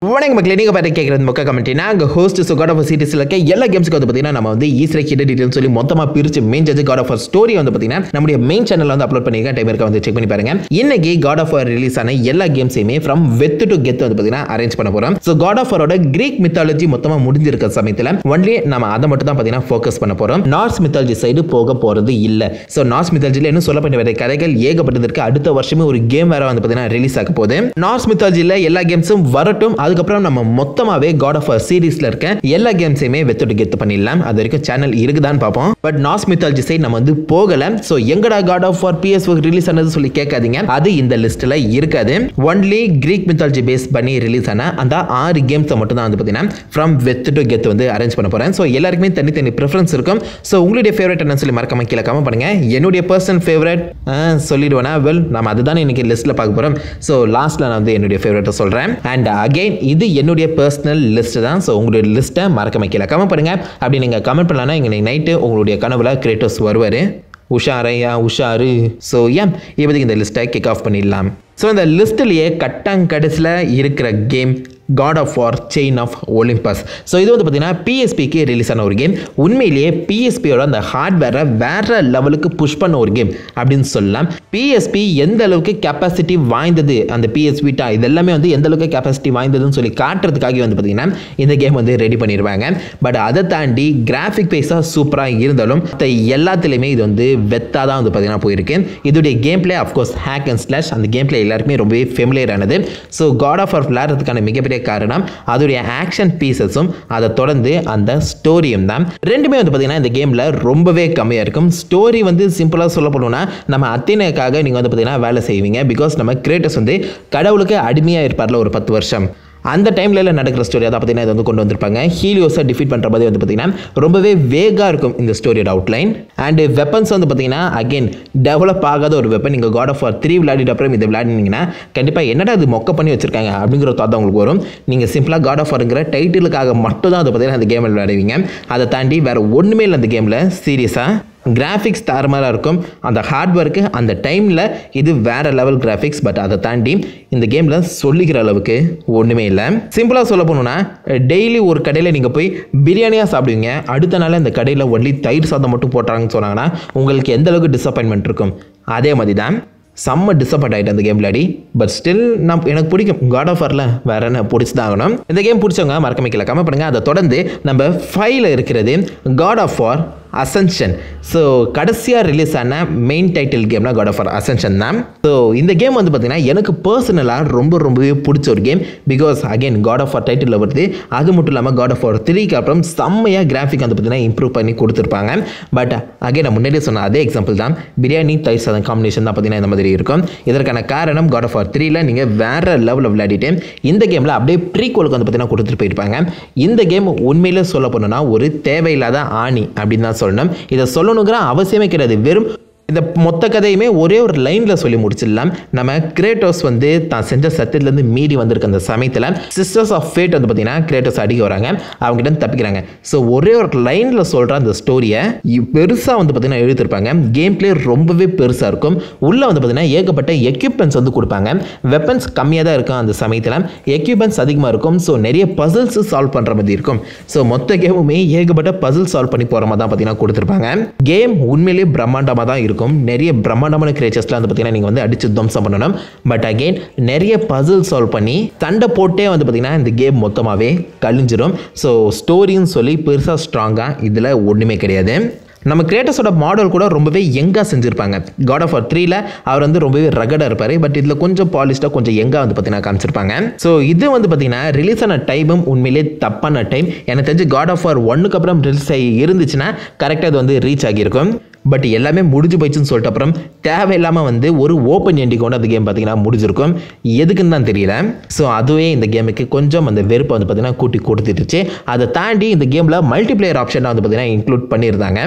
வணக்கம் மக்களே நீங்கள் பார்த்து கேட்குறது மொக்க கமெண்ட் நாங்கள் ஹோஸ்ட் ஸோ காட் ஆஃப் சீரிஸில் இருக்க எல்லா கேம்ஸ்க்கு வந்து பார்த்தீங்கன்னா நம்ம வந்து ஈஸியாக கிட்ட டீட்டெயில் சொல்லி மொத்தமாக பிரிச்சு மெயின் ஜட்ஜ் காட் ஆஃப் ஸ்டோரி வந்து பார்த்தீங்கன்னா நம்முடைய மெயின் சேனலில் வந்து அப்லோட் பண்ணியிருக்கேன் டைம் இருக்க வந்து செக் பண்ணி பாருங்க இன்னைக்கு காட் ஆஃப் ரிலீஸ் ஆன எல்லா கேம்ஸையுமே ஃப்ரம் வெத் டு கெத் வந்து பார்த்தீங்கன்னா அரேஞ்ச் பண்ண போகிறோம் ஸோ காட் ஆஃப் வாரோட கிரீக் மித்தாலஜி மொத்தமாக முடிஞ்சிருக்க சமயத்தில் ஒன்லி நம்ம அதை மட்டும் தான் பார்த்தீங்கன்னா ஃபோக்கஸ் பண்ண போகிறோம் நார்ஸ் மித்தாலஜி சைடு போக போகிறது இல்லை ஸோ நார்ஸ் மித்தாலஜியில் இன்னும் சொல்லப்பட்ட வேற கதைகள் ஏகப்பட்டது இருக்கு அடுத்த வருஷமே ஒரு கேம் வேற வந்து பார்த்தீங்கன்னா ரிலீஸ் ஆக போகுது நார்ஸ் மித்தாலஜியில் எல்லா கேம்ஸும் வரட்டும் அதுக்கப்புறம் நம்ம மொத்தமாகவே காட் ஆஃப் சீரீஸில் இருக்க எல்லா கேம்ஸையுமே வெத்தோட்டு கெத்து பண்ணிடலாம் அது வரைக்கும் சேனல் இருக்குதான்னு பார்ப்போம் பட் நார்ஸ் மித்தாலஜி சைடு நம்ம வந்து போகல ஸோ எங்கடா God of War PS release ஆனது சொல்லி கேட்காதீங்க அது இந்த லிஸ்ட்டில் இருக்காது ஒன்லி கிரீக் மித்தாலஜி பேஸ் பண்ணி ரிலீஸ் ஆன அந்த ஆறு கேம்ஸை மட்டும் தான் வந்து பார்த்தீங்கன்னா ஃப்ரம் வெத் டு கெத் வந்து அரேஞ்ச் பண்ண போகிறேன் ஸோ எல்லாருக்குமே தனித்தனி ப்ரிஃபரன்ஸ் இருக்கும் ஸோ உங்களுடைய ஃபேவரட் என்னன்னு சொல்லி மறக்காம கீழே கமெண்ட் பண்ணுங்க என்னுடைய பர்சன் ஃபேவரட் சொல்லிடுவேனா வெல் நம்ம அதுதான் இன்னைக்கு லிஸ்ட்டில் பார்க்க போகிறோம் ஸோ லாஸ்ட்டில் நான் வந்து என்னுடைய ஃபேவரட்டை சொல்கிறேன் அண்ட் அகைன் இது என்னுடைய பர்சனல் லிஸ்ட் தான் ஸோ உங்களுடைய லிஸ்ட்டை மறக்காம கீழே கமெண்ட் பண்ணுங்க அப்படி நீங்கள் கமெண்ட் பண்ணலன்னா இன்னைக்கு நைட்டு உங்களுடைய கனவுல கிரேட்டோஸ் வருவார் உஷாரையா உஷாரு ஸோ ஏன் இப்போதைக்கு இந்த லிஸ்ட்டை கிக் ஆஃப் பண்ணிடலாம் ஸோ இந்த லிஸ்ட்லேயே கட்டாங்கடைசியில் இருக்கிற game God of War chain of Olympus so இது வந்து பார்த்தீங்கன்னா பிஎஸ்பிக்கு ரிலீஸ் ஆன ஒரு கேம் உண்மையிலேயே பிஎஸ்பியோட அந்த ஹார்ட்வேரை வேற லெவலுக்கு புஷ் பண்ண ஒரு கேம் அப்படின்னு சொல்லலாம் பிஎஸ்பி எந்த அளவுக்கு கெப்பாசிட்டி வாய்ந்தது அந்த பிஎஸ்பி டா இதெல்லாமே வந்து எந்த அளவுக்கு கெப்பாசிட்டி வாய்ந்ததுன்னு சொல்லி காட்டுறதுக்காக வந்து பார்த்தீங்கன்னா இந்த கேம் வந்து ரெடி பண்ணிடுவாங்க பட் அதை தாண்டி கிராஃபிக் பேஸாக சூப்பராக இருந்தாலும் மற்ற எல்லாத்துலேயுமே இது வந்து வெத்தாக தான் வந்து பார்த்தீங்கன்னா போயிருக்கு இதோடைய game play of course hack and slash அந்த கேம் பிளே எல்லாருக்குமே ரொம்பவே ஃபெமிலியர் ஆனது ஸோ காட் ஆஃப் ஆர் விளையாடுறதுக்கான மிகப்பெரிய காரணம் அதோடைய ஆக்ஷன் பீசஸும் அதை தொடர்ந்து அந்த ஸ்டோரியும் தான் ரெண்டுமே வந்து பார்த்தீங்கன்னா இந்த கேமில் ரொம்பவே கம்மியாக இருக்கும் ஸ்டோரி வந்து சிம்பிளாக சொல்ல போனோம்னா நம்ம அத்தினைக்காக நீங்கள் வந்து பார்த்தீங்கன்னா வேலை செய்வீங்க பிகாஸ் நம்ம கிரியேட்டர்ஸ் வந்து கடவுளுக்கு அடிமையாக இருப்பார்ல ஒரு பத்து வருஷம் அந்த டைமில் நடக்கிற ஸ்டோரி அதை பார்த்தீங்கன்னா இது வந்து கொண்டு வந்திருப்பாங்க ஹீலியோஸை டிஃபீட் பண்ணுற மாதிரி வந்து பார்த்தீங்கன்னா ரொம்பவே வேகாக இருக்கும் இந்த ஸ்டோரியோட அவுட்லைன் அண்ட் வெப்பன்ஸ் வந்து பார்த்தீங்கன்னா அகைன் டெவலப் ஆகாத ஒரு வெப்பன் நீங்கள் காட் ஆஃப் வார் த்ரீ விளையாடிட்டு அப்புறம் இதை விளையாடினீங்கன்னா கண்டிப்பாக என்னடா அது மொக்க பண்ணி வச்சிருக்காங்க அப்படிங்கிற தாத்தா உங்களுக்கு வரும் நீங்கள் சிம்பிளாக காட் ஆஃப் வாருங்கிற டைட்டிலுக்காக மட்டும் தான் அதை பார்த்தீங்கன்னா அந்த கேமில் விளையாடுவீங்க அதை தாண்டி வேறு ஒன்றுமே இல்லை அந்த கேமில் சீரியஸாக கிராஃபிக்ஸ் தாறுமாறாக இருக்கும் அந்த ஹார்ட்வேருக்கு அந்த டைமில் இது வேற லெவல் கிராஃபிக்ஸ் பட் அதை தாண்டி இந்த கேமில் சொல்லிக்கிற அளவுக்கு ஒன்றுமே இல்லை சிம்பிளாக சொல்ல போனோம்னா டெய்லி ஒரு கடையில் நீங்கள் போய் பிரியாணியாக சாப்பிடுவீங்க அடுத்த நாள் இந்த கடையில் ஒன்லி தயிர் சாதம் மட்டும் போட்டாங்கன்னு சொன்னாங்கன்னா உங்களுக்கு எந்த அளவுக்கு டிசப்பாயின்மெண்ட் இருக்கும் அதே மாதிரி தான் செம்ம டிசப்பாயிண்ட் ஆகிட்டு அந்த கேம் விளையாடி பட் ஸ்டில் நான் எனக்கு பிடிக்கும் காட் ஆஃப் வாரில் வேற என்ன பிடிச்சி தான் ஆகணும் இந்த கேம் பிடிச்சவங்க மறக்காம கீழே கமெண்ட் பண்ணுங்க அதை தொடர்ந்து நம்ம ஃபைவ்ல இருக்கிறது God of War Ascension so கடைசியாக ரிலீஸ் ஆன மெயின் டைட்டில் கேம்னா காட் ஆஃப் வார் அசென்ஷன் தான் ஸோ இந்த கேம் வந்து பார்த்தீங்கன்னா எனக்கு பர்சனலாக ரொம்ப ரொம்பவே பிடிச்ச ஒரு game because again God of War title வருது அது மட்டும் இல்லாமல் காட் ஆஃப் வார் த்ரீக்கு அப்புறம் செம்மையாக கிராஃபிக் வந்து பார்த்தீங்கன்னா இம்ப்ரூவ் பண்ணி கொடுத்துருப்பாங்க பட் அகைன் நான் முன்னாடியே சொன்ன அதே எக்ஸாம்பிள் தான் பிரியாணி தயிர் சாதம் காம்பினேஷன் தான் பார்த்தீங்கன்னா இந்த மாதிரி இருக்கும் இதற்கான காரணம் காட் ஆஃப் வார் த்ரீல நீங்கள் வேற லெவலில் விளையாடிட்டு இந்த கேமில் அப்படியே ப்ரீகோலுக்கு வந்து பார்த்தீங்கன்னா கொடுத்துட்டு போயிருப்பாங்க இந்த கேம் உண்மையிலே சொல்ல போனோம்னா ஒரு தேவையில்லாத ஆணி அப்படின்னு தான் சொல்லணும் இதை சொல்லணுங்கிற அவசியமே கிடையாது வெறும் இந்த மொத்த கதையுமே ஒரே ஒரு லைனில் சொல்லி முடிச்சிடலாம் நம்ம கிரேட்டோஸ் வந்து தான் செஞ்ச சத்தியத்துலேருந்து மீறி வந்திருக்க அந்த சமயத்தில் சிஸ்டர்ஸ் ஆஃப் ஃபேட் வந்து பார்த்தீங்கன்னா கிரேட்டோஸ் அடிக்க வராங்க அவங்ககிட்ட தப்பிக்கிறாங்க ஸோ ஒரே ஒரு லைனில் சொல்கிற அந்த ஸ்டோரியை பெருசாக வந்து பார்த்தீங்கன்னா எழுதியிருப்பாங்க கேம் பிளே ரொம்பவே பெருசாக இருக்கும் உள்ளே வந்து பார்த்தீங்கன்னா ஏகப்பட்ட எக்யூப்மெண்ட்ஸ் வந்து கொடுப்பாங்க வெப்பன்ஸ் கம்மியாக தான் இருக்கும் அந்த சமயத்தில் எக்யூப்மெண்ட்ஸ் அதிகமாக இருக்கும் ஸோ நிறைய பசில்ஸ் சால்வ் பண்ணுற மாதிரி இருக்கும் ஸோ மொத்த கேமுமே ஏகப்பட்ட பசில் சால்வ் பண்ணி போகிற மாதிரி தான் பார்த்தீங்கன்னா கொடுத்துருப்பாங்க கேம் உண்மையிலேயே பிரம்மாண்டமாக தான் இருக்கும் நிறைய பிரம்மாண்டமான கிரேச்சர்ஸ்லாம் வந்து பார்த்தீங்கன்னா நீங்கள் வந்து அடிச்சு துவம்சம் பண்ணணும் பட் அகெயின் நிறைய பசில் சால்வ் பண்ணி சண்டை போட்டே வந்து பார்த்தீங்கன்னா இந்த கேம் மொத்தமாகவே கழிஞ்சிரும் ஸோ ஸ்டோரின்னு சொல்லி பெருசாக ஸ்ட்ராங்காக இதில் ஒன்றுமே கிடையாது நம்ம கிரேட்டஸோட மாடல் கூட ரொம்பவே யங்காக செஞ்சுருப்பாங்க காட் ஆஃப் ஆர் த்ரீல அவர் வந்து ரொம்பவே ரகடாக இருப்பார் பட் இதில் கொஞ்சம் பாலிஷ்டாக கொஞ்சம் யங்காக வந்து பார்த்தீங்கன்னா காமிச்சிருப்பாங்க ஸோ இது வந்து பார்த்தீங்கன்னா ரிலீஸ் ஆன டைமும் உண்மையிலே தப்பான டைம் எனக்கு தெரிஞ்சு காட் ஆஃப் ஆர் ஒன்னுக்கு அப்புறம் ரிலீஸ் ஆகி இருந்துச்சுன்னா கரெக்டாக அது வந்து ரீச் ஆகியிருக்கும் பட் எல்லாமே முடிஞ்சு போயிடுச்சுன்னு சொல்லிட்டு அப்புறம் தேவையில்லாமல் வந்து ஒரு ஓப்பன் எண்டி கொண்டு அந்த கேம் பார்த்தீங்கன்னா முடிஞ்சிருக்கும் எதுக்குன்னு தான் தெரியல ஸோ அதுவே இந்த கேமுக்கு கொஞ்சம் அந்த வெறுப்பை வந்து பார்த்தீங்கன்னா கூட்டி கொடுத்துட்டுச்சு அதை தாண்டி இந்த கேமில் மல்டிப்ளேயர் ஆப்ஷனாக வந்து பார்த்தீங்கன்னா இன்க்ளூட் பண்ணியிருந்தாங்க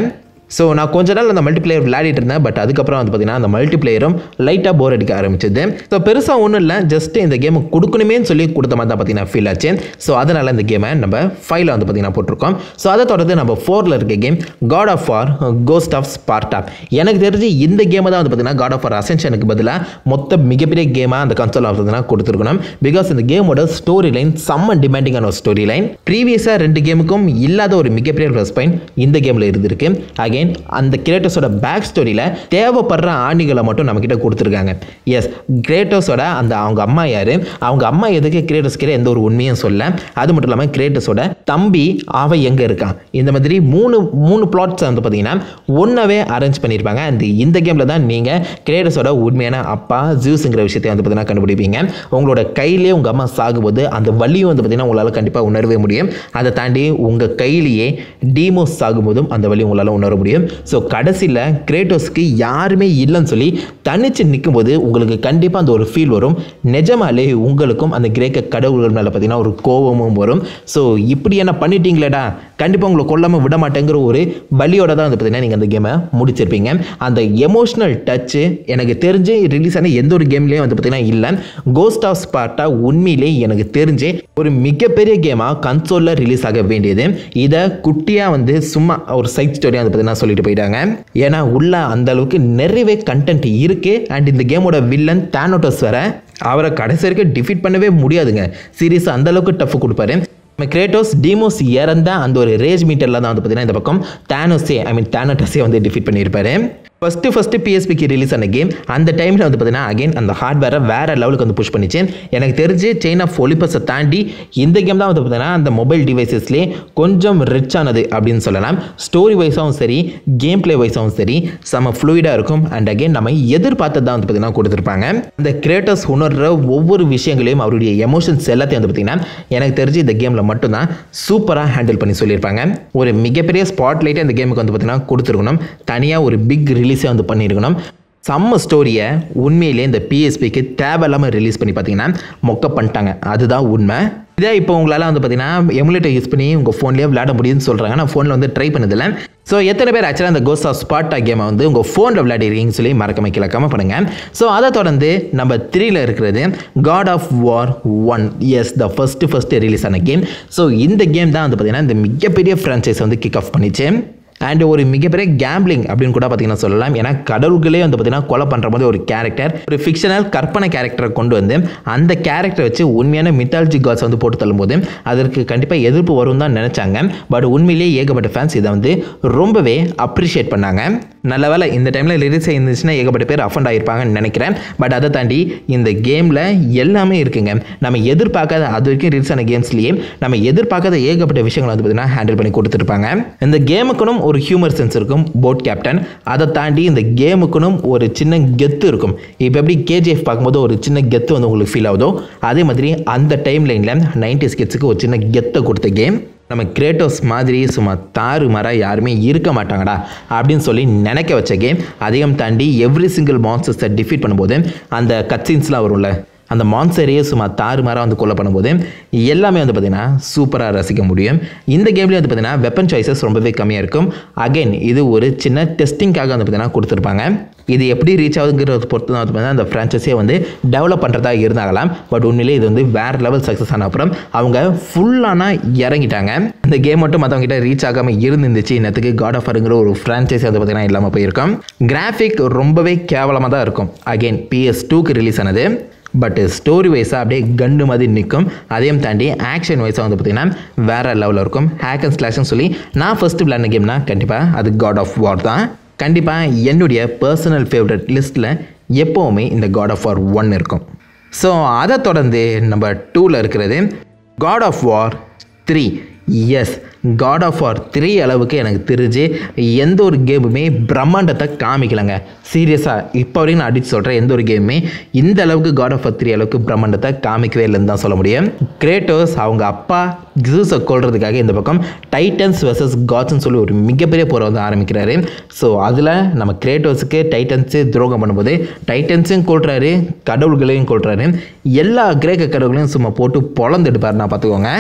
ஸோ நான் கொஞ்ச நாள் அந்த மல்டி பிளேயர் விளையாடிட்டு இருந்தேன் பட் அதுக்கப்புறம் வந்து பார்த்தீங்கன்னா அந்த மல்டி பிளேயரும் லைட்டாக போர் அடிக்க ஆரம்பிச்சது ஸோ பெருசாக ஒன்றும் இல்லை ஜஸ்ட் இந்த கேமை கொடுக்கணுமேன்னு சொல்லி கொடுத்த மாதிரி தான் பார்த்தீங்கன்னா ஃபீல் ஆச்சு ஸோ அதனால் இந்த கேமை நம்ம ஃபைவ்ல வந்து பார்த்தீங்கன்னா போட்டிருக்கோம் ஸோ அதை தொடர்ந்து நம்ம ஃபோரில் இருக்க game God of War Ghost of Sparta எனக்கு தெரிஞ்சு இந்த கேமை தான் வந்து பார்த்தீங்கன்னா காட் ஆஃப் வார் அசென்ஷனுக்கு பதிலாக மொத்த மிகப்பெரிய கேமாக அந்த கன்சோல் பார்த்தீங்கன்னா கொடுத்துருக்கணும் பிகாஸ் இந்த கேமோட ஸ்டோரி லைன் செம்ம டிமாண்டிங்கான ஒரு ஸ்டோரி லைன் ப்ரீவியஸாக ரெண்டு கேமுக்கும் இல்லாத ஒரு மிகப்பெரிய ப்ளஸ் பாயிண்ட் இந்த கேமில் இருந்திருக்கு அகைன் அந்த கிரேட்டஸோட பேக் ஸ்டோரியில் தேவைப்படுற ஆணிகளை மட்டும் நம்மக்கிட்ட கொடுத்துருக்காங்க எஸ் கிரேட்டஸோட அந்த அவங்க அம்மா யார் அவங்க அம்மா எதுக்கு கிரேட்டஸ்கிற எந்த ஒரு உண்மையும் சொல்ல அது மட்டும் இல்லாமல் கிரேட்டஸோட தம்பி அவன் எங்கே இருக்கான் இந்த மாதிரி மூணு மூணு பிளாட்ஸ் வந்து பார்த்தீங்கன்னா ஒன்றாவே அரேஞ்ச் பண்ணியிருப்பாங்க அந்த இந்த கேமில் தான் நீங்கள் கிரேட்டஸோட உண்மையான அப்பா ஜூஸுங்கிற விஷயத்தை வந்து பார்த்தீங்கன்னா கண்டுபிடிப்பீங்க உங்களோட கையிலே உங்கள் அம்மா சாகும்போது அந்த வலியும் வந்து பார்த்தீங்கன்னா உங்களால் கண்டிப்பாக உணரவே முடியும் அதை தாண்டி உங்கள் கையிலேயே டீமோஸ் சாகும்போதும் அந்த வலி உங்களால் உணர முடியும் ஸோ கடைசியில் கிரேட்டோஸ்க்கு யாருமே இல்லைன்னு சொல்லி தனிச்சு நிற்கும்போது உங்களுக்கு கண்டிப்பாக அந்த ஒரு ஃபீல் வரும் நிஜமாலே உங்களுக்கும் அந்த கிரேக்க கடவுள்கள் மேலே பார்த்தீங்கன்னா ஒரு கோபமும் வரும் ஸோ இப்படி என்ன பண்ணிட்டீங்களேடா கண்டிப்பாக உங்களை கொல்லாமல் விட மாட்டேங்கிற ஒரு வழியோட தான் வந்து பார்த்தீங்கன்னா நீங்கள் அந்த கேமை முடிச்சிருப்பீங்க அந்த எமோஷ்னல் டச்சு எனக்கு தெரிஞ்சு ரிலீஸ் ஆன எந்த ஒரு கேம்லேயும் வந்து பார்த்தீங்கன்னா இல்லை கோஸ்ட் ஆஃப் ஸ்பார்ட்டா உண்மையிலே எனக்கு தெரிஞ்சு ஒரு மிகப்பெரிய கேமாக கன்சோலில் ரிலீஸ் ஆக வேண்டியது இதை குட்டியாக வந்து சும்மா ஒரு சைட் ஸ்டோரியாக வந்து பார்த்தீங்கன்னா சொல்லிட்டு போயிட்டாங்க ஏன்னா உள்ள அந்த அளவுக்கு நிறையவே கண்டென்ட் இருக்கு அண்ட் இந்த கேமோட வில்லன் தானோட்டஸ் வர அவரை கடைசி வரைக்கும் டிஃபீட் பண்ணவே முடியாதுங்க சீரியஸ் அந்த அளவுக்கு டஃப் கொடுப்பாரு நம்ம கிரேட்டோஸ் டீமோஸ் இறந்த அந்த ஒரு ரேஜ் மீட்டரில் தான் வந்து பார்த்தீங்கன்னா இந்த பக்கம் தானோஸே ஐ மீன் தானோட்டஸே வந்து டிஃபீட் பண்ணியிருப்பாரு ஃபஸ்ட்டு ஃபஸ்ட்டு பிஎஸ்பிக்கு ரிலீஸ் ஆன கேம் அந்த டைமில் வந்து பார்த்தீங்கன்னா அகைன் அந்த ஹார்ட்வேரை வேறு லெவலுக்கு வந்து புஷ் பண்ணிச்சு எனக்கு தெரிஞ்சு செயின் ஆஃப் ஒலிபஸை தாண்டி இந்த கேம் தான் வந்து பார்த்தீங்கன்னா அந்த மொபைல் டிவைசஸ்லேயே கொஞ்சம் ரிச் ஆனது அப்படின்னு சொல்லலாம் ஸ்டோரி வைஸாகவும் சரி கேம் பிளே வைஸாகவும் சரி செம்ம ஃப்ளூயிடாக இருக்கும் அண்ட் அகைன் நம்ம எதிர்பார்த்தது தான் வந்து பார்த்தீங்கன்னா கொடுத்துருப்பாங்க அந்த கிரியேட்டர்ஸ் உணர்ற ஒவ்வொரு விஷயங்களையும் அவருடைய எமோஷன்ஸ் எல்லாத்தையும் வந்து பார்த்தீங்கன்னா எனக்கு தெரிஞ்சு இந்த கேமில் மட்டும்தான் சூப்பராக ஹேண்டில் பண்ணி சொல்லியிருப்பாங்க ஒரு மிகப்பெரிய ஸ்பாட் லைட்டை இந்த கேமுக்கு வந்து பார்த்தீங்கன்னா கொடுத்துருக்கணும் தனியாக ஒரு பிக் ரிலீஸே வந்து பண்ணியிருக்கணும் செம்ம ஸ்டோரியை உண்மையிலே இந்த பிஎஸ்பிக்கு தேவையில்லாமல் ரிலீஸ் பண்ணி பார்த்தீங்கன்னா மொக்க பண்ணிட்டாங்க அதுதான் உண்மை இதே இப்போ உங்களால் வந்து பார்த்தீங்கன்னா எமுலேட்டர் யூஸ் பண்ணி உங்கள் ஃபோன்லேயே விளையாட முடியும்னு சொல்கிறாங்க நான் ஃபோனில் வந்து ட்ரை பண்ணதில்ல ஸோ எத்தனை பேர் ஆக்சுவலாக அந்த கோஸ்ட் ஆஃப் ஸ்பாட்டா கேமை வந்து உங்கள் ஃபோனில் விளையாடிருக்கீங்கன்னு சொல்லி மறக்காம கீழே கமெண்ட் பண்ணுங்கள் ஸோ அதை தொடர்ந்து நம்ம த்ரீல இருக்கிறது God of War one is the first first release ஆன கேம் ஸோ இந்த கேம் தான் வந்து பார்த்தீங்கன்னா இந்த மிகப்பெரிய ஃப்ரான்ச்சைஸ் வந்து கிக் ஆஃப் பண்ணிச்சு அண்ட் ஒரு மிகப்பெரிய கேம்பிளிங் அப்படின்னு கூட பார்த்தீங்கன்னா சொல்லலாம் ஏன்னா கடவுள்களே வந்து பார்த்தீங்கன்னா கொலை பண்ணுற மாதிரி ஒரு கேரக்டர் ஒரு ஃபிக்ஷனல் கற்பனை கேரக்டரை கொண்டு வந்து அந்த கேரக்டரை வச்சு உண்மையான மித்தாலஜி காட்ஸ் வந்து போட்டு தள்ளும்போது அதற்கு கண்டிப்பாக எதிர்ப்பு வரும் தான் நினச்சாங்க பட் உண்மையிலேயே ஏகப்பட்ட ஃபேன்ஸ் இதை வந்து ரொம்பவே அப்ரிஷியேட் பண்ணாங்க நல்ல வேலை இந்த டைமில் லிரிக்ஸ் இருந்துச்சுன்னா ஏகப்பட்ட பேர் அஃபண்ட் ஆகிருப்பாங்கன்னு நினைக்கிறேன் பட் அதை தாண்டி இந்த கேமில் எல்லாமே இருக்குங்க நம்ம எதிர்பார்க்காத அது வரைக்கும் ரிலீஸ் ஆன கேம்ஸ்லேயே நம்ம எதிர்பார்க்காத ஏகப்பட்ட விஷயங்களை வந்து பார்த்தீங்கன்னா ஹேண்டில் பண்ணி கொடுத்துருப்பாங்க இந்த கேமுக்குனும் ஒரு ஹியூமர் சென்ஸ் இருக்கும் போட் கேப்டன் அதை தாண்டி இந்த கேமுக்குனும் ஒரு சின்ன கெத்து இருக்கும் இப்போ எப்படி கேஜிஎஃப் பார்க்கும்போது ஒரு சின்ன கெத்து வந்து உங்களுக்கு ஃபீல் ஆகுதோ அதே மாதிரி அந்த டைம் லைனில் நைன்டி ஸ்கெட்ஸுக்கு ஒரு சின்ன கெத்தை கொடுத்த கேம் நம்ம கிரேட்டோஸ் மாதிரி சும்மா தாறு மாறா யாருமே இருக்க மாட்டாங்கடா அப்படின்னு சொல்லி நினைக்க வச்ச கேம் அதையும் தாண்டி எவ்ரி சிங்கிள் மான்ஸ்டர்ஸை டிஃபீட் பண்ணும்போது அந்த கட்சின்ஸ்லாம் வரும்ல அந்த மான்சரையே சும்மா தாறுமாறாக வந்து கொலை பண்ணும்போது எல்லாமே வந்து பார்த்திங்கன்னா சூப்பராக ரசிக்க முடியும் இந்த கேம்லேயும் வந்து பார்த்திங்கன்னா வெப்பன் சாய்ஸஸ் ரொம்பவே கம்மியாக இருக்கும் அகைன் இது ஒரு சின்ன டெஸ்டிங்காக வந்து பார்த்திங்கன்னா கொடுத்துருப்பாங்க இது எப்படி ரீச் ஆகுதுங்கிறத பொறுத்து தான் வந்து பார்த்தீங்கன்னா அந்த ஃப்ரான்ச்சைஸே வந்து டெவலப் பண்ணுறதா இருந்தாகலாம் பட் உண்மையிலே இது வந்து வேறு லெவல் சக்ஸஸ் ஆன அப்புறம் அவங்க ஃபுல்லான இறங்கிட்டாங்க இந்த கேம் மட்டும் மற்றவங்ககிட்ட ரீச் ஆகாமல் இருந்துச்சு இன்னத்துக்கு காட் ஆஃப் வாருங்கிற ஒரு ஃப்ரான்ச்சைஸ் வந்து பார்த்திங்கன்னா இல்லாமல் போயிருக்கும் கிராஃபிக் ரொம்பவே கேவலமாக தான் இருக்கும் அகைன் பிஎஸ் டூக்கு ரிலீஸ் ஆனது பட் ஸ்டோரி வைஸாக அப்படியே கண்டு மாதிரி நிற்கும் அதையும் தாண்டி ஆக்ஷன் வைஸாக வந்து பார்த்திங்கன்னா வேறு லெவலில் இருக்கும் ஹேக் அண்ட் ஸ்லாஷ்னு சொல்லி நான் ஃபஸ்ட்டு விளையாடின கேம்னா கண்டிப்பாக அது காட் ஆஃப் வார் தான் கண்டிப்பாக என்னுடைய பர்சனல் ஃபேவரட் லிஸ்ட்டில் எப்போவுமே இந்த காட் ஆஃப் வார் ஒன் இருக்கும் ஸோ அதை தொடர்ந்து நம்ம டூவில் இருக்கிறது God of War three is God of War three அளவுக்கு எனக்கு தெரிஞ்சு எந்த ஒரு கேமுமே பிரம்மாண்டத்தை காமிக்கலைங்க சீரியஸாக இப்போ வரைக்கும் நான் அடித்து சொல்கிறேன் எந்த ஒரு கேமுமே இந்த அளவுக்கு காட் ஆஃப் வார் த்ரீ அளவுக்கு பிரம்மாண்டத்தை காமிக்கவே இல்லைன்னு தான் சொல்ல முடியும் கிரேட்டோஸ் அவங்க அப்பா கிசூஸை கொள்றதுக்காக இந்த பக்கம் டைட்டன்ஸ் வெர்சஸ் காட்ஸ்னு சொல்லி ஒரு மிகப்பெரிய போரை வந்து ஆரம்பிக்கிறாரு ஸோ அதில் நம்ம கிரேட்டோஸுக்கு டைட்டன்ஸு துரோகம் பண்ணும்போது டைட்டன்ஸையும் கொள்றாரு கடவுள்களையும் கொள்றாரு எல்லா கிரேக்க கடவுளையும் சும்மா போட்டு பொழந்து எடுப்பார் நான் பார்த்துக்கோங்க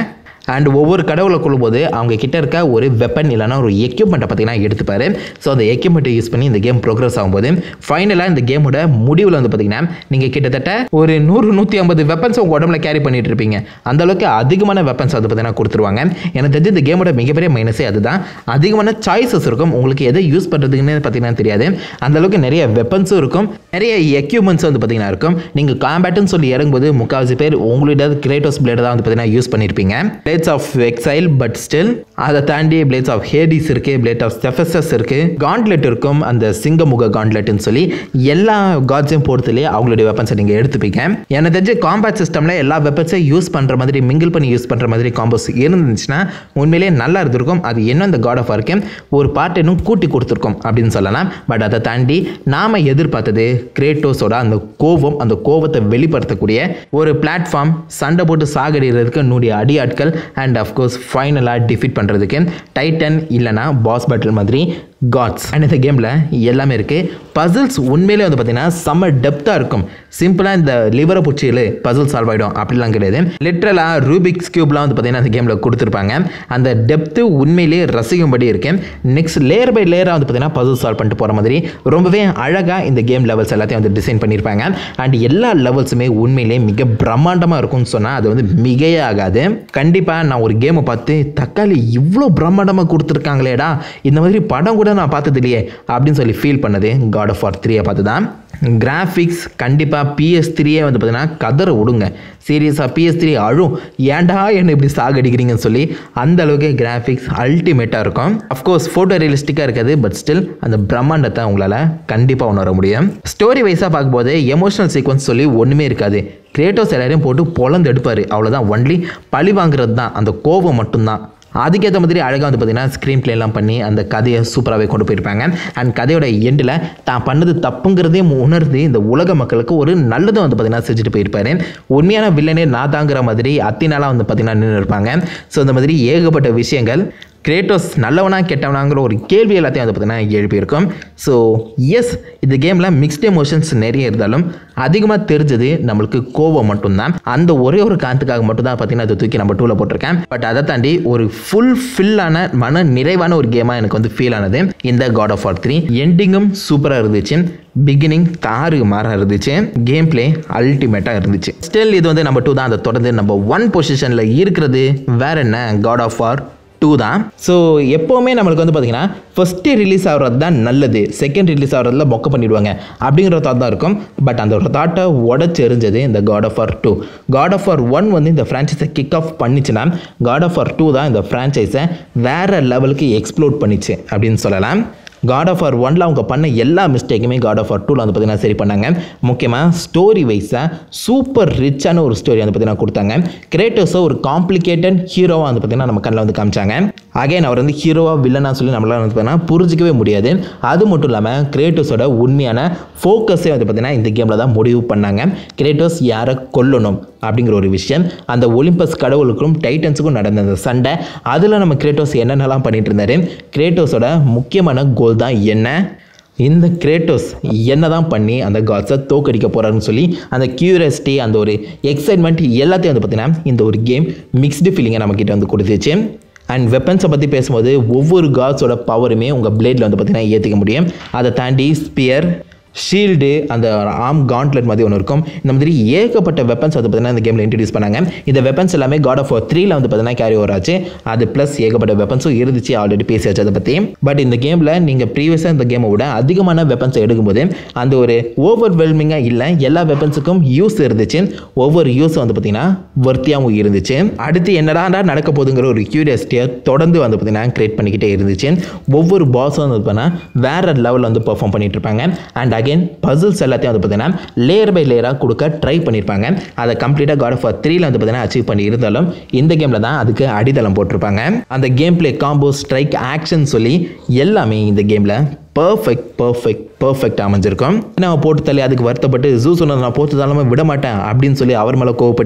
அண்ட் ஒவ்வொரு கடவுளை கொள்ளும்போது அவங்க கிட்ட இருக்க ஒரு வெப்பன் இல்லைனா ஒரு எக்யூப்மெண்ட்டை பார்த்தீங்கன்னா எடுத்துப்பாரு ஸோ அந்த எக்யூப்மெண்ட்டை யூஸ் பண்ணி இந்த கேம் ப்ரோக்ரஸ் ஆகும்போது ஃபைனலாக இந்த கேமோட முடிவில் வந்து பார்த்தீங்கன்னா நீங்கள் கிட்டத்தட்ட ஒரு நூறு நூற்றி ஐம்பது வெப்பன்ஸ் உங்கள் உடம்புல கேரி பண்ணிட்டு இருப்பீங்க அந்த அளவுக்கு அதிகமான வெப்பன்ஸ் வந்து பார்த்தீங்கன்னா கொடுத்துருவாங்க எனக்கு தெரிஞ்சு இந்த கேமோட மிகப்பெரிய மைனஸே அதுதான் அதிகமான சாய்ஸஸ் இருக்கும் உங்களுக்கு எதை யூஸ் பண்ணுறதுக்குன்னு பார்த்தீங்கன்னா தெரியாது அந்த அளவுக்கு நிறைய வெப்பன்ஸும் இருக்கும் நிறைய எக்யூப்மெண்ட்ஸ் வந்து பார்த்தீங்கன்னா இருக்கும் நீங்கள் காம்பேட்டுன்னு சொல்லி இறங்கும்போது முக்கால்வாசி பேர் உங்களுடைய கிரேட்டோஸ் பிளேட் தான் வந்து பார்த்தீங்கன்னா யூஸ் பண்ணியிருப்பீங்க Blades of Exile but still அதை தாண்டி பிளேட்ஸ் ஆஃப் ஹேடிஸ் இருக்கு பிளேட் ஆஃப் ஸ்டெஃபஸஸ் இருக்கு காண்ட்லெட் இருக்கும் அந்த சிங்கமுக காண்ட்லெட்னு சொல்லி எல்லா காட்ஸையும் பொறுத்துலேயே அவங்களுடைய வெப்பன்ஸை நீங்கள் எடுத்துப்பீங்க எனக்கு தெரிஞ்சு காம்பேட் சிஸ்டமில் எல்லா வெப்பன்ஸையும் யூஸ் பண்ணுற மாதிரி மிங்கிள் பண்ணி யூஸ் பண்ணுற மாதிரி காம்போஸ் இருந்துச்சுன்னா உண்மையிலேயே நல்லா இருந்திருக்கும் அது இன்னும் இந்த காட் ஆஃப் வார்க்கு ஒரு பார்ட் இன்னும் கூட்டி கொடுத்துருக்கோம் அப்படின்னு சொல்லலாம் பட் அதை தாண்டி நாம் எதிர்பார்த்தது கிரேட்டோஸோட அந்த கோவம் அந்த கோவத்தை வெளிப்படுத்தக்கூடிய ஒரு பிளாட்ஃபார்ம் சண்டை போட்டு சாகடிக்கிறதுக்கு நூடைய அடியாட்கள் அண்ட் அஃப்கோர்ஸ் ஃபைனலாக டிஃபீட் பண்ணுறதுக்கு டைட்டன் இல்லைனா பாஸ் பேட்டில் மாதிரி காட்ஸ் அண்ட் இந்த கேமில் எல்லாமே இருக்குது பசில்ஸ் உண்மையிலே வந்து பார்த்தீங்கன்னா செம்ம டெப்த்தாக இருக்கும் சிம்பிளாக இந்த லிவரை பிடிச்சியில் பசில் சால்வ் ஆகிடும் அப்படிலாம் கிடையாது லிட்ரலாக ரூபிக்ஸ் கியூப்லாம் வந்து பார்த்தீங்கன்னா அந்த கேமில் கொடுத்துருப்பாங்க அந்த டெப்த்து உண்மையிலே ரசிக்கும்படி இருக்கு நெக்ஸ்ட் லேயர் பை லேயராக வந்து பார்த்தீங்கன்னா பசில் சால்வ் பண்ணிட்டு போகிற மாதிரி ரொம்பவே அழகாக இந்த கேம் லெவல்ஸ் எல்லாத்தையும் வந்து டிசைன் பண்ணியிருப்பாங்க அண்ட் எல்லா லெவல்ஸுமே உண்மையிலே மிக பிரம்மாண்டமாக இருக்கும்னு சொன்னால் அது வந்து மிகையே ஆகாது கண்டிப்பாக நான் ஒரு கேமை பார்த்து தக்காளி இவ்வளோ பிரம்மாண்டமாக கொடுத்துருக்காங்களேடா இந்த மாதிரி படம் கூட நான் பார்த்தது இல்லையே அப்படின்னு சொல்லி ஃபீல் பண்ணது காட் ஆஃப் வார் த்ரீயை பார்த்து தான் கிராஃபிக்ஸ் கண்டிப்பாக பிஎஸ் த்ரீயே வந்து பார்த்தீங்கன்னா கதற விடுங்க சீரியஸாக பிஎஸ் த்ரீ அழும் ஏன்டா என்ன இப்படி சாகடிக்கிறீங்கன்னு சொல்லி அந்த அளவுக்கு கிராஃபிக்ஸ் அல்டிமேட்டாக இருக்கும் அஃப்கோர்ஸ் ஃபோட்டோ ரியலிஸ்டிக்காக இருக்காது பட் ஸ்டில் அந்த பிரம்மாண்டத்தை உங்களால் கண்டிப்பாக உணர முடியும் ஸ்டோரி வைஸாக பார்க்கும்போது எமோஷனல் சீக்வன்ஸ் சொல்லி ஒன்றுமே இருக்காது கிரேட்டோஸ் எல்லாரையும் போட்டு பொழந்து எடுப்பார் அவ்வளோதான் ஒன்லி பழி வாங்குறது தான் அந்த கோபம் மட்டும்தான் அதுக்கேற்ற மாதிரி அழகாக வந்து பார்த்தீங்கன்னா ஸ்க்ரீன் எல்லாம் பண்ணி அந்த கதையை சூப்பராகவே கொண்டு போயிருப்பாங்க அண்ட் கதையோட எண்டில் தான் பண்ணது தப்புங்கிறதே உணர்ந்து இந்த உலக மக்களுக்கு ஒரு நல்லதும் வந்து பார்த்தீங்கன்னா செஞ்சுட்டு போயிருப்பாரு உண்மையான வில்லனே நான் தாங்கிற மாதிரி அத்தினாலாம் வந்து பார்த்தீங்கன்னா நின்று இருப்பாங்க ஸோ இந்த மாதிரி ஏகப்பட்ட விஷயங்கள் கிரேட்டோஸ் நல்லவனா கெட்டவனாங்கிற ஒரு கேள்வி எல்லாத்தையும் வந்து பார்த்தீங்கன்னா எழுப்பியிருக்கும் ஸோ எஸ் இந்த கேமில் மிக்ஸ்ட் எமோஷன்ஸ் நிறைய இருந்தாலும் அதிகமாக தெரிஞ்சது நம்மளுக்கு கோவம் மட்டும்தான் அந்த ஒரே ஒரு காரணத்துக்காக மட்டும் தான் பார்த்தீங்கன்னா அதை தூக்கி நம்ம டூவில் போட்டிருக்கேன் பட் அதை தாண்டி ஒரு ஃபுல் ஃபில்லான மன நிறைவான ஒரு கேமாக எனக்கு வந்து ஃபீல் ஆனது இந்த காட் ஆஃப் ஆர் த்ரீ எண்டிங்கும் சூப்பராக இருந்துச்சு பிகினிங் தாறு மாற இருந்துச்சு கேம் பிளே அல்டிமேட்டாக இருந்துச்சு ஸ்டில் இது வந்து நம்ம டூ தான் அதை தொடர்ந்து நம்ம ஒன் பொசிஷனில் இருக்கிறது வேற என்ன காட் ஆஃப் வார் டூ தான் ஸோ எப்போவுமே நம்மளுக்கு வந்து பார்த்தீங்கன்னா ஃபஸ்ட்டு ரிலீஸ் ஆகிறது தான் நல்லது செகண்ட் ரிலீஸ் ஆகிறதுல மொக்க பண்ணிடுவாங்க அப்படிங்கிற தாட் தான் இருக்கும் பட் அந்த ஒரு தாட்டை உடச்சி எரிஞ்சது இந்த God of War two God of War one வந்து இந்த ஃப்ரான்ச்சைஸை கிக் ஆஃப் பண்ணிச்சுன்னா காட் ஆஃப் ஆர் டூ தான் இந்த ஃப்ரான்ச்சைஸை வேறு லெவலுக்கு எக்ஸ்ப்ளோர் பண்ணிச்சு அப்படின்னு சொல்லலாம் காட் ஆஃப் ஆர் ஒன்ல அவங்க பண்ண எல்லா மிஸ்டேக்குமே காட் ஆஃப் ஆர் டூவில் வந்து பார்த்தீங்கன்னா சரி பண்ணாங்க முக்கியமாக ஸ்டோரி வைஸாக சூப்பர் ரிச்சான ஒரு ஸ்டோரி வந்து பார்த்தீங்கன்னா கொடுத்தாங்க கிரேட்டர்ஸை ஒரு காம்ப்ளிகேட்டட் ஹீரோவாக வந்து பார்த்தீங்கன்னா நம்ம கண்ணில் வந்து காமிச்சாங்க அகைன் அவர் வந்து ஹீரோவாக வில்லனா சொல்லி நம்மளால வந்து பார்த்தீங்கன்னா புரிஞ்சிக்கவே முடியாது அது மட்டும் இல்லாமல் கிரேட்டோஸோட உண்மையான ஃபோக்கஸே வந்து பார்த்தீங்கன்னா இந்த கேமில் தான் முடிவு பண்ணாங்க கிரேட்டோஸ் யாரை கொல்லணும் அப்படிங்கிற ஒரு விஷயம் அந்த ஒலிம்பஸ் கடவுளுக்கும் டைட்டன்ஸுக்கும் நடந்த அந்த சண்டை அதில் நம்ம கிரேட்டோஸ் என்னென்னலாம் பண்ணிட்டு இருந்தாரு கிரேட்டோஸோட முக்கியமான கோல் தான் என்ன இந்த கிரேட்டோஸ் என்ன தான் பண்ணி அந்த காட்ஸை தோக்கடிக்க போகிறாருன்னு சொல்லி அந்த கியூரியாசிட்டி அந்த ஒரு எக்ஸைட்மெண்ட் எல்லாத்தையும் வந்து பார்த்தீங்கன்னா இந்த ஒரு கேம் மிக்ஸ்டு ஃபீலிங்கை நம்மக்கிட்ட வந்து கொடுத்துச்சு அண்ட் வெப்பன்ஸை பற்றி பேசும்போது ஒவ்வொரு காட்ஸோட பவருமே உங்கள் பிளேடில் வந்து பார்த்தீங்கன்னா ஏற்றிக்க முடியும் அதை தாண்டி ஸ்பியர் ஷீல்டு அந்த ஆம் காண்ட்லெட் மாதிரி ஒன்று இருக்கும் இந்த மாதிரி ஏகப்பட்ட வெப்பன்ஸ் வந்து பார்த்தீங்கன்னா இந்த கேமில் இன்ட்ரடியூஸ் பண்ணாங்க இந்த வெப்பன்ஸ் எல்லாமே காட் ஆஃப் த்ரீல வந்து பார்த்தீங்கன்னா கேரி ஓவர் ஆச்சு அது ப்ளஸ் ஏகப்பட்ட வெப்பன்ஸும் இருந்துச்சு ஆல்ரெடி பேசியாச்சு அதை பற்றி பட் இந்த கேமில் நீங்கள் ப்ரீவியஸாக இந்த கேமை விட அதிகமான வெப்பன்ஸை எடுக்கும்போது அந்த ஒரு ஓவர் வெல்மிங்காக இல்லை எல்லா வெப்பன்ஸுக்கும் யூஸ் இருந்துச்சு ஒவ்வொரு யூஸும் வந்து பார்த்தீங்கன்னா வர்த்தியாகவும் இருந்துச்சு அடுத்து என்னடா நடக்க போகுதுங்கிற ஒரு கியூரியாசிட்டியை தொடர்ந்து வந்து பார்த்தீங்கன்னா கிரியேட் பண்ணிக்கிட்டே இருந்துச்சு ஒவ்வொரு பாஸும் வந்து பார்த்தீங்கன்னா வேற லெவலில் வந்து பெர்ஃபார்ம் பண்ணிட்டு இருப்பாங்க அண்ட் அகைன் பசில்ஸ் எல்லாத்தையும் வந்து பார்த்தீங்கன்னா லேயர் பை லேயராக கொடுக்க ட்ரை பண்ணியிருப்பாங்க அதை கம்ப்ளீட்டாக காட் ஆஃப் த்ரீல வந்து பார்த்தீங்கன்னா அச்சீவ் பண்ணி இருந்தாலும் இந்த கேமில் தான் அதுக்கு அடித்தளம் போட்டிருப்பாங்க அந்த game play combo strike action சொல்லி எல்லாமே இந்த கேமில் பர்ஃபெக்ட் பர்ஃபெக்ட் பர்ஃபெக்ட் அமைஞ்சிருக்கும் நான் போட்டு தள்ளி அதுக்கு வருத்தப்பட்டு ஜூ சொன்னது நான் போட்டு தள்ளாமல் விட மாட்டேன் அப்படின்னு சொல்லி அவர் மேலே கோவப்பட்டு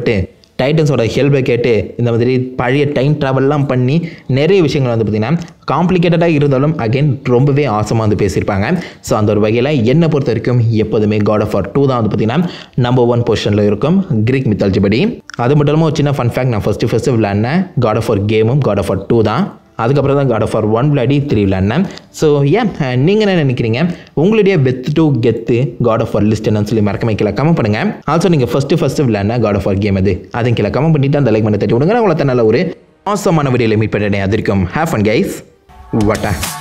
டைட்டன்ஸோட ஹெல்ப்பை கேட்டு இந்த மாதிரி பழைய டைம் ட்ராவல்லாம் பண்ணி நிறைய விஷயங்கள் வந்து பார்த்திங்கன்னா காம்ப்ளிகேட்டடாக இருந்தாலும் அகைன் ரொம்பவே ஆசமாக வந்து பேசியிருப்பாங்க ஸோ அந்த ஒரு வகையில் என்னை பொறுத்த வரைக்கும் எப்போதுமே காட் ஆஃப் ஆர் டூ தான் வந்து பார்த்திங்கன்னா நம்பர் ஒன் பொசிஷனில் இருக்கும் கிரீக் மித்தாலஜி படி அது மட்டும் இல்லாமல் ஒரு சின்ன ஃபன் ஃபேக்ட் நான் ஃபஸ்ட்டு ஃபஸ்ட்டு விளையாடினேன் காட் ஆஃப் ஆர் கேமும் காட் ஆஃப் ஆர் டூ தான் அதுக்கப்புறம் தான் காட் ஆஃப் ஆர் ஒன் விளையாடி த்ரீ விளையாடினேன் ஸோ ஏன் நீங்கள் என்ன நினைக்கிறீங்க உங்களுடைய பெத் டு கெத்து காட் ஆஃப் ஆர் லிஸ்ட் என்னன்னு சொல்லி மறக்காம கீழே கமெண்ட் பண்ணுங்கள் ஆல்சோ நீங்கள் ஃபஸ்ட்டு ஃபஸ்ட்டு விளையாடின காட் ஆஃப் ஆர் கேம் அது அதையும் கீழே கமெண்ட் பண்ணிட்டு அந்த லைக் பண்ணி தட்டி விடுங்க உங்களை நல்ல ஒரு ஆசமான வீடியோவில் மீட் பண்ணுறேன் அது இருக்கும் ஹேவ் ஃபன் கைஸ் வட்டா